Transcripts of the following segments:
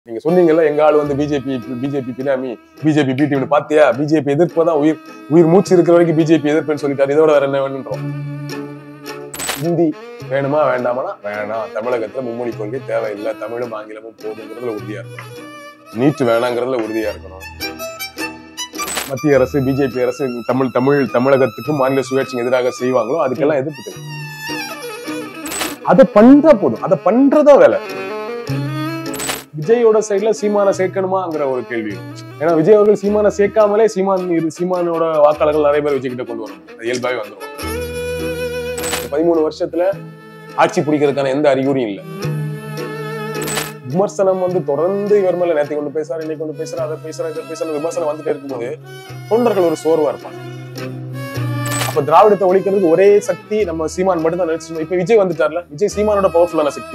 நீங்க சொன்னீங்கல்ல எங்க ஆள் வந்து பிஜேபி பிஜேபி பினாமி பிஜேபி பி டீம்னு பாத்தியா பிஜேபி எதிர்ப்பு தான் உயிர் உயிர் மூச்சு இருக்கிற வரைக்கும் பிஜேபி எதிர்ப்புன்னு சொல்லிட்டாரு இதோட வேற என்ன வேணுன்றோம் ஹிந்தி வேணுமா வேண்டாமானா வேணாம் தமிழகத்துல மும்மொழி கொள்கை தேவையில்லை தமிழும் ஆங்கிலமும் போதுங்கிறதுல உறுதியா இருக்கணும் நீட் வேணாங்கிறதுல உறுதியா இருக்கணும் மத்திய அரசு பிஜேபி அரசு தமிழ் தமிழ் தமிழகத்துக்கு மாநில சுயாட்சிக்கு எதிராக செய்வாங்களோ அதுக்கெல்லாம் எதிர்ப்பு தெரியும் அதை பண்றா போதும் அதை பண்றதா வேலை விஜயோட சைடுல சீமான சேர்க்கணுமாங்கிற ஒரு கேள்வி ஏன்னா விஜய் அவர்கள் சீமான சேர்க்காமலே சீமான் இரு- சீமானோட வாக்காளர்கள் நிறைய பேர் விஜய் கிட்ட கொண்டு வரும் அது இயல்பாவே வந்துரும் பதிமூணு வருஷத்துல ஆட்சி பிடிக்கிறதுக்கான எந்த அறிகுறியும் இல்ல விமர்சனம் வந்து தொடர்ந்து இவர் மேல நேற்று கொண்டு பேசுறாரு இன்னைக்கு கொண்டு பேசுறாரு அதை பேசுறாரு இதை பேசுறாரு விமர்சனம் வந்துட்டே இருக்கும்போது தொண்டர்கள் ஒரு சோர்வா இருப்பாங்க அப்ப திராவிடத்தை ஒழிக்கிறதுக்கு ஒரே சக்தி நம்ம சீமான் மட்டும் தான் நினைச்சு இப்ப விஜய் வந்துட்டார்ல விஜய் சீமானோட பவர்ஃபுல்லான சக்தி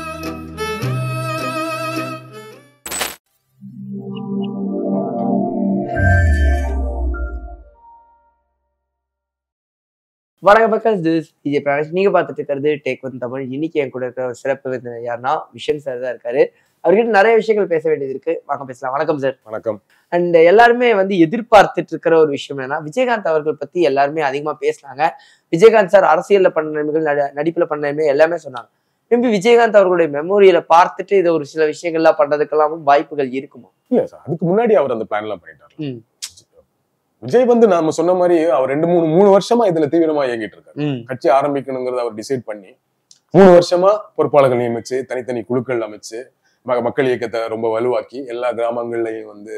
வணக்கம் மக்கள் திஸ் விஜய் பிராணேஷ் நீங்க பார்த்துட்டு இருக்கிறது டேக் ஒன் தமிழ் இன்னைக்கு என் கூட இருக்கிற ஒரு சிறப்பு விருந்தினர் யாருன்னா விஷன் சார் தான் இருக்காரு அவர்கிட்ட நிறைய விஷயங்கள் பேச வேண்டியது இருக்கு வாங்க பேசலாம் வணக்கம் சார் வணக்கம் அண்ட் எல்லாருமே வந்து எதிர்பார்த்துட்டு இருக்கிற ஒரு விஷயம் என்னன்னா விஜயகாந்த் அவர்கள் பத்தி எல்லாருமே அதிகமா பேசினாங்க விஜயகாந்த் சார் அரசியல்ல பண்ண நன்மைகள் நடி- நடிப்புல பண்ண நன்மை எல்லாமே சொன்னாங்க திரும்பி விஜயகாந்த் அவர்களுடைய மெமோரியில பார்த்துட்டு இது ஒரு சில விஷயங்கள்லாம் பண்றதுக்கெல்லாம் வாய்ப்புகள் இருக்குமா இல்ல சார் அதுக்கு முன்னாடி அவர் அந்த பிளான் எல்லாம் பண்ணிட்டாரு ம். விஜய் வந்து நாம சொன்ன மாதிரி அவர் ரெண்டு மூணு மூணு வருஷமா இதுல தீவிரமா இயங்கிட்டு இருக்காரு ம் கட்சி ஆரம்பிக்கணுங்கிறத அவர் டிசைட் பண்ணி மூணு வருஷமா பொறுப்பாளர்கள் நியமிச்சு தனித்தனி குழுக்கள் அமைச்சு ம- மக்கள் இயக்கத்தை ரொம்ப வலுவாக்கி எல்லா கிராமங்கள்லயும் வந்து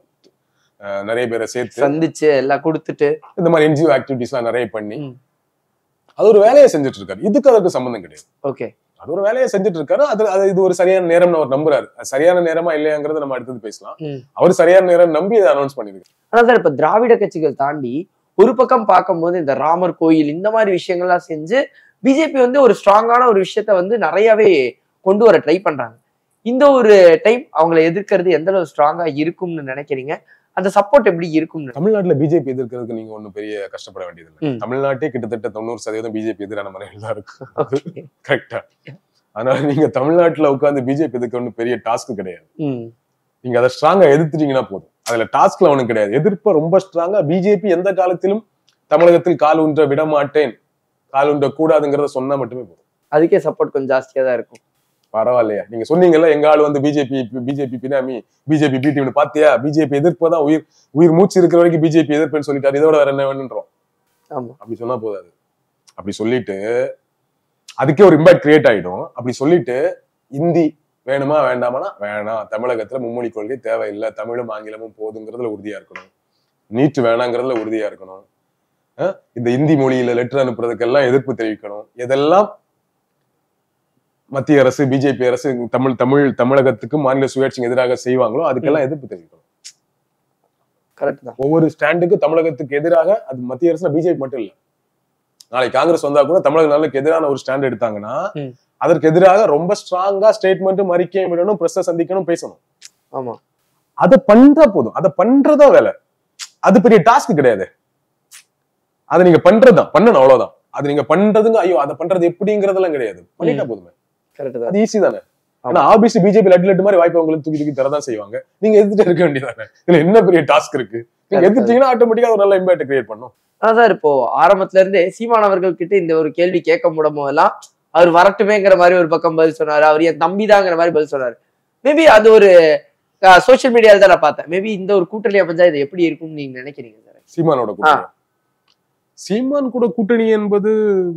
அஹ், நிறைய பேரை சேர்த்து சந்திச்சு எல்லாம் கொடுத்துட்டு இந்த மாதிரி என்ஜிஓ ஆக்டிவிட்டிஸ் எல்லாம் நிறைய பண்ணி ம். அது ஒரு வேலையை செஞ்சுட்டு இருக்காரு இதுக்கு அதற்கு சம்பந்தம் கிடையாது ஓகே அது ஒரு வேலையை செஞ்சுட்டு இருக்காரு அது அது இது ஒரு சரியான நேரம்னு அவர் நம்புறாரு அது சரியான நேரமா இல்லையாங்கிறத நம்ம அடுத்தது பேசலாம் ம். அவர் சரியான நேரம் நம்பி அதை அனௌன்ஸ் பண்ணிருக்காரு ஆனா சார் இப்ப திராவிட கட்சிகள் தாண்டி ஒரு பக்கம் பார்க்கும்போது இந்த ராமர் கோயில் இந்த மாதிரி விஷயங்கள்லாம் செஞ்சு பிஜேபி வந்து ஒரு ஸ்ட்ராங்கான ஒரு விஷயத்த வந்து நிறையவே கொண்டு வர ட்ரை பண்றாங்க இந்த ஒரு டைம் அவங்களை எதிர்க்கிறது எந்த அளவு ஸ்ட்ராங்கா இருக்கும்னு நினைக்கிறீங்க அந்த சப்போர்ட் எப்படி இருக்கும்னு தமிழ்நாட்டுல பிஜேபி எதிர்க்கிறதுக்கு நீங்க ஒண்ணும் பெரிய கஷ்டப்பட வேண்டியது இல்லை ம். தமிழ்நாட்டே கிட்டத்தட்ட தொண்ணூறு சதவீதம் பிஜேபி எதிரான முறையில் தான் இருக்கு Okay. கரெக்டா அதனால நீங்க தமிழ்நாட்டுல உட்கார்ந்து பிஜேபி எதிர்க்க ஒன்றும் பெரிய டாஸ்க் கிடையாது ம் நீங்க அதை ஸ்ட்ராங்கா எதிர்த்துட்டீங்கன்னா போதும் அதுல டாஸ்க்ல ஒண்ணும் கிடையாது எதிர்ப்ப ரொம்ப ஸ்ட்ராங்கா பிஜேபி எந்த காலத்திலும் தமிழகத்தில் கால் ஊன்ற விட மாட்டேன் கால் ஊன்ற கூடாதுங்கிறத சொன்னா மட்டுமே போதும் அதுக்கே சப்போர்ட் கொஞ்சம் ஜாஸ்தியா தான் இருக்கும் பரவாயில்லையா நீங்க சொன்னீங்கல்ல எங்க ஆள் வந்து பிஜேபி பிஜேபி பினாமி பிஜேபி பி டீம்னு பாத்தியா பிஜேபி எதிர்ப்பு தான் உயிர் உயிர் மூச்சு இருக்கிற வரைக்கும் பிஜேபி எதிர்ப்புன்னு சொல்லிட்டாரு இதோட வேற என்ன வேணுன்றோம் ஆமா அப்படி சொன்னா போதாது அப்படி சொல்லிட்டு அதுக்கே ஒரு இம்பாக்ட் கிரியேட் ஆயிடும் அப்படி சொல்லிட்டு இந்தி வேணுமா வேண்டாமானா வேணாம் தமிழகத்துல மும்மொழி கொள்கை தேவையில்லை தமிழும் ஆங்கிலமும் போதுங்கிறதுல உறுதியா இருக்கணும் நீட் வேணாங்கிறதுல உறுதியா இருக்கணும் அஹ் இந்த இந்தி மொழியில லெட்டர் அனுப்புறதுக்கெல்லாம் எதிர்ப்பு தெரிவிக்கணும் இதெல்லாம் மத்திய அரசு பிஜேபி அரசு தமிழ் தமிழ் தமிழகத்துக்கு மாநில சுயாட்சிக்கு எதிராக செய்வாங்களோ அதுக்கெல்லாம் எதிர்ப்பு தெரிவிக்கணும் கரெக்ட் தான் ஒவ்வொரு ஸ்டாண்டுக்கு தமிழகத்துக்கு எதிராக அது மத்திய அரசுல பிஜேபி மட்டும் இல்ல நாளைக்கு காங்கிரஸ் வந்தா கூட தமிழக நலனுக்கு எதிரான ஒரு ஸ்டாண்ட் எடுத்தாங்கன்னா ம். அதற்கு எதிராக ரொம்ப ஸ்ட்ராங்கா ஸ்டேட்மெண்ட்டும் அறிக்கையும் விடணும் பிரஸ் சந்திக்கணும் பேசணும் ஆமா அதை பண்றா போதும் அதை பண்றதா வேலை அது பெரிய டாஸ்க் கிடையாது அதை நீங்க பண்றதுதான் பண்ணணும் அவ்வளவுதான் அது நீங்க பண்றதுங்க ஐயோ அதை பண்றது எப்படிங்கறதெல்லாம் கிடையாது பண்ணிட்டா போதுமே கரெக்ட் தான் அது ஈஸி தானே ஆனா ஆபிஸ் பிஜேபி லட்டு லட்டு மாதிரி வாய்ப்பு உங்களுக்கு தூக்கி தூக்கி தரதான் செய்வாங்க நீங்க எதிர்த்து இருக்க வேண்டியதானே இதுல என்ன பெரிய டாஸ்க் இருக்கு நீங்க Correct. எதிர்த்தீங்கன்னா ஆட்டோமேட்டிக்கா ஒரு நல்ல இம்பாக்ட் கிரியேட் பண்ணும் ஆனா சார் இப்போ ஆரம்பத்துல இருந்தே சீமான் அவர்கள் கிட்ட இந்த ஒரு கேள்வி கேட்க முடியும் போதெல்லாம் அவர் வரட்டுமேங்கிற மாதிரி ஒரு பக்கம் பதில் சொன்னாரு அவர் என் தம்பிதாங்கிற மாதிரி பதில் சொன்னாரு மேபி அது ஒரு சோஷியல் மீடியால தான் நான் பார்த்தேன் மேபி இந்த ஒரு கூட்டணி அமைஞ்சா இது எப்படி இருக்கும்னு நீங்க நினைக்கிறீங்க சார் சீமானோட கூட்டணி சீமான் கூட கூட்டணி என்பது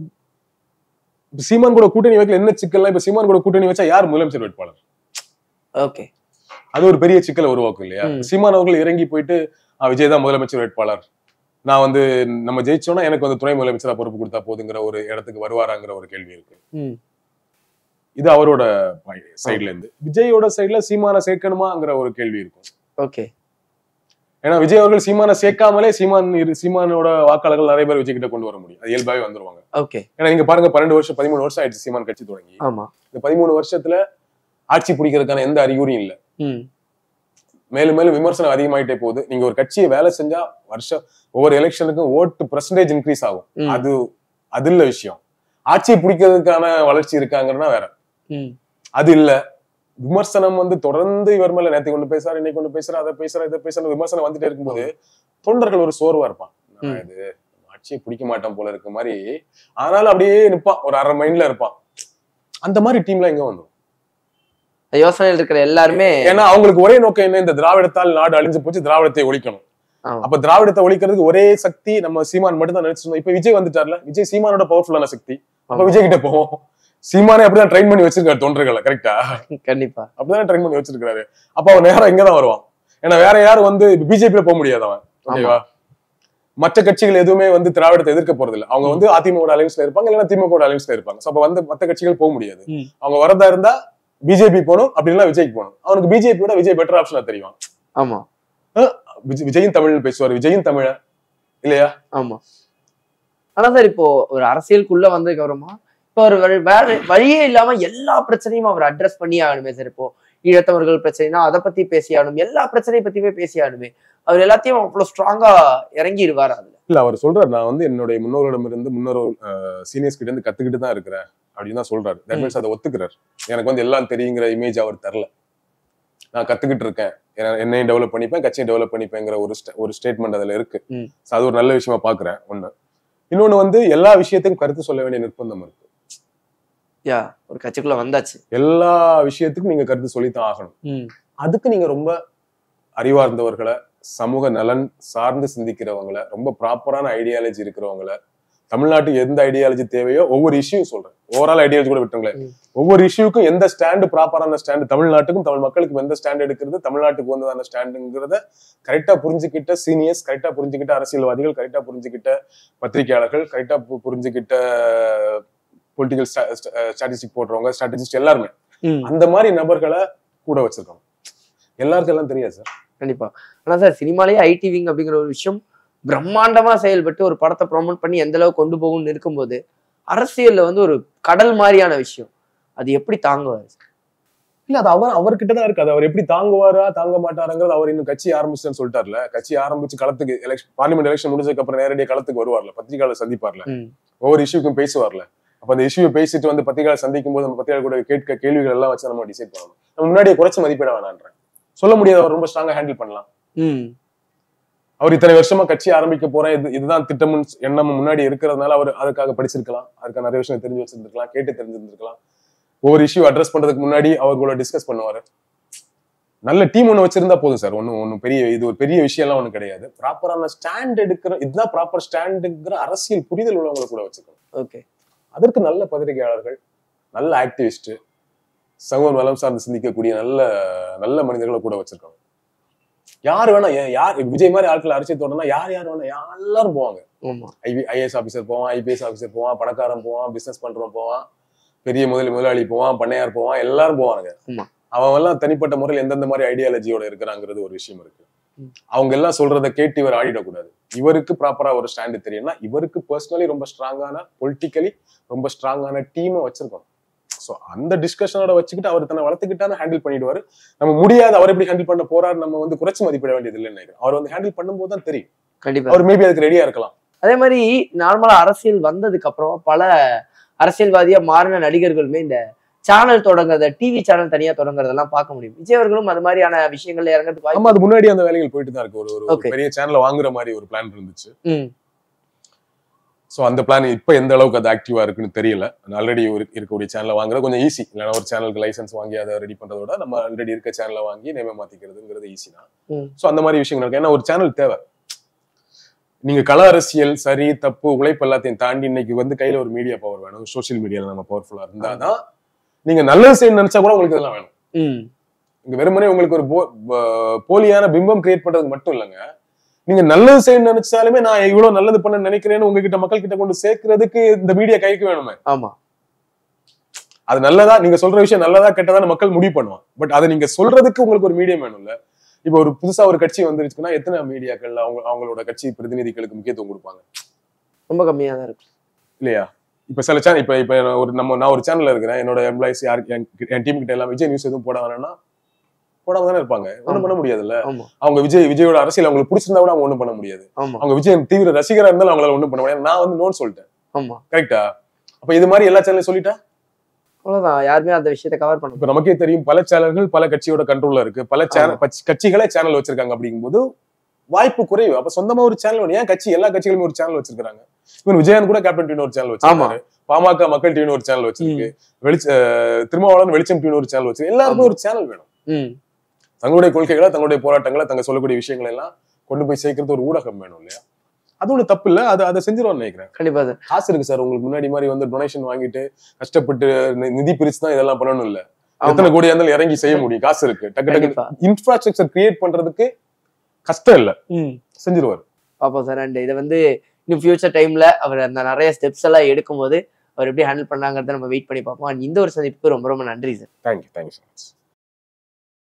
இப்ப சீமான் கூட கூட்டணி வைக்கல என்ன சிக்கல்லாம் இப்ப சீமான் கூட கூட்டணி வச்சா யார் முதலமைச்சர் வேட்பாளர் ஓகே அது ஒரு பெரிய சிக்கலை உருவாக்கும் இல்லையா ம். சீமான் அவர்கள் இறங்கி போயிட்டு "ஆ, விஜய் தான் முதலமைச்சர் வேட்பாளர் நான் வந்து நம்ம ஜெயிச்சோம்னா எனக்கு வந்து துணை முதலமைச்சரா பொறுப்பு கொடுத்தா போதுங்கிற ஒரு இடத்துக்கு வருவாராங்கிற ஒரு கேள்வி இருக்கு ம் இது அவரோட சைடுல இருந்து விஜயோட சைடுல சீமான சேர்க்கணுமாங்கிற ஒரு கேள்வி இருக்கும் ஓகே ஏன்னா விஜய் அவர்கள் சீமான சேர்க்காமலே சீமான் இரு- சீமானோட வாக்காளர்கள் நிறைய பேர் விஜய் கிட்ட கொண்டு வர முடியும் அது இயல்பாவே வந்துருவாங்க ஓகே ஏன்னா நீங்க பாருங்க பன்னெண்டு வருஷம் பதிமூணு வருஷம் ஆயிடுச்சு சீமான் கட்சி தொடங்கி ஆமா இந்த பதிமூணு வருஷத்துல ஆட்சி பிடிக்கிறதுக்கான எந்த அறிகுறியும் இல்ல ம் மேலும் மேலும் விமர்சனம் அதிகமாயிட்டே போகுது நீங்க ஒரு கட்சியை வேலை செஞ்சா வருஷம் ஒவ்வொரு எலெக்ஷனுக்கும் ஓட்டு பர்சன்டேஜ் இன்க்ரீஸ் ஆகும் ம். அது அது இல்ல விஷயம் ஆட்சியை பிடிக்கிறதுக்கான வளர்ச்சி இருக்காங்கன்னா வேற ம் அது இல்ல விமர்சனம் வந்து தொடர்ந்து இவர் மேல நேத்து கொண்டு பேசுறாரு இன்னைக்கு கொண்டு பேசுறாரு அதை பேசுறாரு இதை பேசுறாரு விமர்சனம் வந்துட்டே இருக்கும்போது தொண்டர்கள் ஒரு சோர்வா இருப்பான் ம். நான் இது ஆட்சியை பிடிக்க மாட்டான் போல இருக்க மாதிரி ஆனாலும் அப்படியே நிப்பான் ஒரு அரை மைண்ட்ல இருப்பான் அந்த மாதிரி டீம்ல எங்க வந்துரும் யோசனையில் இருக்கிற எல்லாருமே ஏன்னா அவங்களுக்கு ஒரே நோக்கம் என்ன இந்த திராவிடத்தால் நாடு அழிஞ்சு போச்சு திராவிடத்தை ஒழிக்கணும் ஆமா. அப்ப திராவிடத்தை ஒழிக்கிறதுக்கு ஒரே சக்தி நம்ம சீமான் மட்டும் தான் நினைச்சிருந்தோம் இப்ப விஜய் வந்துட்டார்ல விஜய் சீமானோட பவர்ஃபுல்லான சக்தி அப்ப ஆமா. விஜய் கிட்ட போவோம் சீமானே அப்படிதான் ட்ரெயின் பண்ணி வச்சிருக்காரு தொண்டர்களை கரெக்டா கண்டிப்பா அப்படிதான் ட்ரெயின் பண்ணி வச்சிருக்காரு அப்ப அவன் நேரம் இங்கதான் வருவான் ஏன்னா வேற யாரும் வந்து பிஜேபியில போக முடியாது அவன் ஓகேவா மற்ற கட்சிகள் எதுவுமே வந்து திராவிடத்தை எதிர்க்க போறது இல்ல அவங்க வந்து அதிமுக அலைன்ஸ்ல இருப்பாங்க இல்லைன்னா திமுக அலைன்ஸ்ல இருப்பாங்க சோ அப்ப வந்து மத்த கட்சிகள் போக முடியாது ம். அவங்க வரதா இருந்தா பிஜேபி போகணும் அப்படி இல்லைன்னா விஜய்க்கு போகணும் அவனுக்கு பிஜேபியோட விஜய் பெட்டர் ஆப்ஷனா தெரியும் ஆமா விஜய்- விஜயும் தமிழ் பேசுவார் விஜயும் தமிழ இல்லையா ஆமா ஆனா சார் இப்போ ஒரு அரசியலுக்குள்ள வந்ததுக்கு அப்புறமா இப்போ ஒரு வழி- வேற வழியே இல்லாம எல்லா பிரச்சனையும் அவர் அட்ரஸ் பண்ணி ஆகணுமே சார் இப்போ ஈழத்தவர்கள் பிரச்சனைனா அதை பத்தி பேசி ஆகணும் எல்லா பிரச்சனையை பத்தியுமே பேசி ஆகணுமே அவர் எல்லாத்தையும் அவ்வளவு ஸ்ட்ராங்கா இறங்கிடுவார் அதுல இல்ல அவர் சொல்றாரு நான் வந்து என்னுடைய முன்னோரிடம் இருந்து முன்னோர் சீனியர்ஸ் கிட்ட இருந்து கத்துக்கிட்டு தான் இருக்கிறேன் அப்படின்னு தான் சொல்றாரு தட் ம். மீன்ஸ் அதை ஒத்துக்கிறார் எனக்கு வந்து எல்லாம் தெரியுங்கிற இமேஜ் அவர் தரல நான் கத்துக்கிட்டு இருக்கேன் என்ன- என்னையும் டெவலப் பண்ணிப்பேன் கட்சியை டெவலப் பண்ணிப்பேங்கிற ஒரு sta- ஒரு ஸ்டேட்மெண்ட் அதுல இருக்கு ம். So அது ஒரு நல்ல விஷயமா பாக்குறேன் ஒண்ணு இன்னொன்னு வந்து எல்லா விஷயத்துக்கும் கருத்து சொல்ல வேண்டிய நிர்பந்தம் இருக்கு யா ஒரு கட்சிக்குள்ள வந்தாச்சு எல்லா விஷயத்துக்கும் நீங்க கருத்து சொல்லித்தான் ஆகணும் ம் அதுக்கு நீங்க ரொம்ப அறிவார்ந்தவர்களை சமூக நலன் சார்ந்து சிந்திக்கிறவங்களை ரொம்ப ப்ராப்பரான ஐடியாலஜி இருக்கிறவங்கள தமிழ்நாட்டுக்கு எந்த ஐடியாலஜி தேவையோ ஒவ்வொரு இஷ்யூ சொல்றேன் ஓவரால் ஐடியாலஜி கூட விட்டுருங்களேன் ம். ஒவ்வொரு இஷ்யூக்கும் எந்த ஸ்டாண்டு ப்ராப்பரான ஸ்டாண்டு தமிழ்நாட்டுக்கும் தமிழ் மக்களுக்கும் எந்த ஸ்டாண்ட் எடுக்கிறது தமிழ்நாட்டுக்கு வந்ததான ஸ்டாண்டுங்கிறத கரெக்டா புரிஞ்சுக்கிட்ட சீனியர்ஸ் கரெக்டா புரிஞ்சுக்கிட்ட அரசியல்வாதிகள் கரெக்டா புரிஞ்சுக்கிட்ட பத்திரிகையாளர்கள் கரெக்டா புரிஞ்சுக்கிட்ட பொலிட்டிக்கல் ஸ்டாட்டிஸ்டிக் போடுறவங்க ஸ்ட்ராட்டஜிஸ்ட் எல்லாருமே ம் அந்த மாதிரி நபர்களை கூட வச்சிருக்கணும் எல்லாருக்கும் எல்லாம் தெரியாது சார் கண்டிப்பா ஆனா சார் சினிமாலேயே ஐடி விங் அப்படிங்கிற ஒரு விஷயம் பிரம்மாண்டமா செயல்பட்டு ஒரு படத்தை ப்ரொமோட் பண்ணி எந்த அளவுக்கு கொண்டு போகும்னு இருக்கும்போது அரசியல்ல வந்து ஒரு கடல் மாதிரியான விஷயம் அது எப்படி தாங்குவார் இல்ல அது அவர் அவர்கிட்ட தான் இருக்கு அது அவர் எப்படி தாங்குவாரா தாங்க மாட்டாருங்கிறது அவர் இன்னும் கட்சி ஆரம்பிச்சுன்னு சொல்லிட்டார்ல கட்சி ஆரம்பிச்சு களத்துக்கு எலெக்ஷன் பார்லிமெண்ட் எலெக்ஷன் முடிஞ்சதுக்கு அப்புறம் நேரடியாக களத்துக்கு வருவார்ல பத்திரிகையாளர் சந்திப்பார்ல ம். ஒவ்வொரு இஷ்யூக்கும் பேசுவார்ல அப்ப அந்த இஷ்யூ பேசிட்டு வந்து பத்திரிகையாளர் சந்திக்கும் போது நம்ம பத்திரிகையாளர் கூட கேட்க கேள்விகள் எல்லாம் வச்சு நம்ம டிசைட் பண்ணணும் நம்ம முன்னாடியே குறைச்சு மதிப்பிட வேணான்றேன் சொல்ல முடியாது அவர் ரொம்ப ஸ்ட்ராங்கா ஹேண்டில் பண்ணலாம் ம் அவர் இத்தனை வருஷமா கட்சி ஆரம்பிக்க போறேன் இது இதுதான் திட்டமும் எண்ணமும் முன்னாடி இருக்கிறதுனால அவர் அதுக்காக படிச்சிருக்கலாம் அதுக்காக நிறைய விஷயம் தெரிஞ்சு வச்சிருந்திருக்கலாம் கேட்டு தெரிஞ்சிருந்திருக்கலாம் ஒவ்வொரு இஷ்யூ அட்ரஸ் பண்றதுக்கு முன்னாடி அவர்களோட டிஸ்கஸ் பண்ணுவாரு நல்ல டீம் ஒன்று வச்சிருந்தா போதும் சார் ஒன்றும் ஒன்றும் பெரிய இது ஒரு பெரிய விஷயம்லாம் ஒன்றும் கிடையாது ப்ராப்பரான ஸ்டாண்ட் எடுக்கிற இதுதான் ப்ராப்பர் ஸ்டாண்டுங்கிற அரசியல் புரிதல் உள்ளவங்களை கூட வச்சுக்கணும் ஓகே அதற்கு நல்ல பத்திரிகையாளர்கள் நல்ல ஆக்டிவிஸ்ட் சமூக நலம் சார்ந்து சிந்திக்கக்கூடிய நல்ல நல்ல மனிதர்களை கூட வச்சிருக்கணும் யார் வேணா ஏன் யார் விஜய் மாதிரி ஆட்கள் அரசியல் தோணுனா யார் யார் வேணா யா- எல்லாரும் போவாங்க ஆமா ஐபி ஐஏஎஸ் ஆஃபீஸர் போவான் ஐபிஎஸ் ஆஃபீஸர் போவான் பணக்காரன் போவான் பிசினஸ் பண்றவன் போவான் பெரிய முதலி முதலாளி போவான் பண்ணையார் போவான் எல்லாரும் போவானுங்க ஆமா. அவன் எல்லாம் தனிப்பட்ட முறையில் எந்தெந்த மாதிரி ஐடியாலஜியோட இருக்கிறாங்கிறது ஒரு விஷயம் இருக்கு ம். அவங்க எல்லாம் சொல்றத கேட்டு இவர் ஆடிடக்கூடாது இவருக்கு ப்ராப்பரா ஒரு ஸ்டாண்டு தெரியும்னா இவருக்கு பர்சனலி ரொம்ப ஸ்ட்ராங்கான பொலிட்டிக்கலி ரொம்ப ஸ்ட்ராங்கான டீமை வச்சிருக்கணும் ஸோ அந்த டிஸ்கஷனோட வச்சுக்கிட்டு அவர் தன்னை வளர்த்துக்கிட்டான ஹேண்டில் பண்ணிடுவாரு நம்ம முடியாது அவர் எப்படி ஹேண்டில் பண்ண போறாரு நம்ம வந்து குறைச்சு மதிப்பிட வேண்டியது இல்லைன்னு நினைக்கிறேன் அவர் வந்து ஹேண்டில் பண்ணும்போது தான் தெரியும் கண்டிப்பா அவர் மேபி அதுக்கு ரெடியா இருக்கலாம் அதே மாதிரி நார்மலா அரசியல் வந்ததுக்கு அப்புறம் பல அரசியல்வாதியா மாறின நடிகர்களுமே இந்த சேனல் தொடங்குறத டிவி சேனல் தனியா தொடங்குறதெல்லாம் பார்க்க முடியும் விஜய் அவர்களும் அது மாதிரியான விஷயங்கள்ல இறங்கிறதுக்கு வாய்ப்பு ஆமா அது முன்னாடி அந்த வேலைகள் போயிட்டு தான் இருக்கு ஒரு ஒரு- ஒரு Okay. பெரிய சேனலை வாங்குற மாதிரி ஒரு பிளான் இருந்துச்சு ம் ஸோ அந்த பிளான் இப்போ எந்த அளவுக்கு அது ஆக்டிவா இருக்குன்னு தெரியல ஆல்ரெடி இருக்கக்கூடிய சேனலை வாங்குறது கொஞ்சம் ஈஸி இல்லைன்னா ஒரு சேனலுக்கு லைசன்ஸ் வாங்கி அதை ரெடி பண்றதை விட நம்ம ஆல்ரெடி இருக்க சேனலை வாங்கி நேமே மாத்திக்கிறதுங்கிறது ஈஸி தான் ம். ஸோ அந்த மாதிரி விஷயங்கள் இருக்கு ஏன்னா ஒரு சேனல் தேவை நீங்க கள அரசியல் சரி தப்பு உழைப்பு எல்லாத்தையும் தாண்டி இன்னைக்கு வந்து கையில ஒரு மீடியா பவர் வேணும் சோஷியல் மீடியால நம்ம பவர்ஃபுல்லா இருந்தாதான் நீங்க நல்லது செய்யணும்னு நினைச்சா கூட உங்களுக்கு இதெல்லாம் வேணும் ம் இங்க வெறுமனே உங்களுக்கு ஒரு போ- ப- போலியான பிம்பம் கிரியேட் பண்றதுக்கு மட்டும் இல்லைங்க நீங்க நல்லது செய்யணும்னு நினைச்சாலுமே நான் இவ்வளவு நல்லது பண்ண நினைக்கிறேன்னு உங்ககிட்ட மக்கள் கிட்ட கொண்டு சேர்க்கறதுக்கு இந்த மீடியா கைக்கு வேணுமே ஆமா அது நல்லதா நீங்க சொல்ற விஷயம் நல்லதா கெட்டதா மக்கள் முடிவு பண்ணுவான் பட் அதை நீங்க சொல்றதுக்கு உங்களுக்கு ஒரு மீடியம் வேணும்ல இப்போ ஒரு புதுசா ஒரு கட்சி வந்துருச்சுன்னா எத்தனை மீடியாக்கள் அவங்க அவங்களோட கட்சி பிரதிநிதிகளுக்கு முக்கியத்துவம் கொடுப்பாங்க ரொம்ப கம்மியா தான் இருக்கு இல்லையா இப்ப சில சேனல் இப்ப இப்ப ஒரு நம்ம நான் ஒரு சேனல்ல இருக்கிறேன் என்னோட எம்ப்ளாயிஸ் யாரு என் என் டீம் கிட்ட எல்லாம் விஜய் நியூஸ் எதுவும் போட வேணாம்னா போடாம தானே இருப்பாங்க ஒண்ணும் பண்ண முடியாதுல்ல ஆமா அவங்க விஜய் விஜயோட அரசியல் அவங்களுக்கு பிடிச்சிருந்தா கூட அவங்க ஒண்ணும் பண்ண முடியாது ஆமா அவங்க விஜய் தீவிர ரசிகரா இருந்தாலும் அவங்களால ஒண்ணும் பண்ண முடியாது நான் வந்து நோன் சொல்லிட்டேன் ஆமா கரெக்டா அப்ப இது மாதிரி எல்லா சேனலையும் சொல்லிட்டா அவ்வளவுதான் யாருமே அந்த விஷயத்தை கவர் பண்ண இப்ப நமக்கே தெரியும் பல சேனல்கள் பல கட்சியோட கண்ட்ரோல்ல இருக்கு பல சேனல் கட்சிகளே சேனல் வச்சிருக்காங்க அப்படிங்கும்போது வாய்ப்பு குறைவு அப்ப சொந்தமா ஒரு சேனல் வேணும் ஏன் கட்சி எல்லா கட்சிகளுமே ஒரு சேனல் வச்சிருக்காங்க இவன் விஜயன் கூட கேப்டன் டிவின்னு ஒரு சேனல் வச்சிருக்காரு பாமக மக்கள் டிவின்னு ஒரு சேனல் வச்சிருக்கு வெளிச்ச அஹ் திருமாவளவன் வெளிச்சம் டிவின்னு ஒரு சேனல் வச்சிருக்கு எல்லாருக்கும் ஒரு சேனல் வேணும் ம் தங்களுடைய கொள்கைகளை தங்களுடைய போராட்டங்களை தங்க சொல்லக்கூடிய விஷயங்களை எல்லாம் கொண்டு போய் சேர்க்கறது ஒரு ஊடகம் வேணும் இல்லையா அது ஒண்ணு தப்பு இல்ல அது அதை செஞ்சிருவான்னு நினைக்கிறேன் கண்டிப்பா சார் காசு இருக்கு சார் உங்களுக்கு முன்னாடி மாதிரி வந்து டொனேஷன் வாங்கிட்டு கஷ்டப்பட்டு நி- நிதி பிரிச்சு தான் இதெல்லாம் பண்ணணும் இல்ல எத்தனை கோடி இருந்தாலும் இறங்கி செய்ய முடியும் காசு இருக்கு டக்கு கண்டிப்பா. டக்கு இன்ஃப்ராஸ்ட்ரக்சர் கிரியேட் பண்றதுக்கு கஷ்டம் இல்ல ம் செஞ்சிருவாரு பாப்போம் சார் அண்ட் இதை வந்து இன்னும் ஃபியூச்சர் டைம்ல அவர் அந்த நிறைய ஸ்டெப்ஸ் எல்லாம் எடுக்கும்போது அவர் எப்படி ஹேண்டில் பண்ணாங்கிறத நம்ம வெயிட் பண்ணி பார்ப்போம் அண்ட் இந்த ஒரு சந்திப்புக்கு ரொம்ப ரொம்ப நன்றி sir thank you thank you so much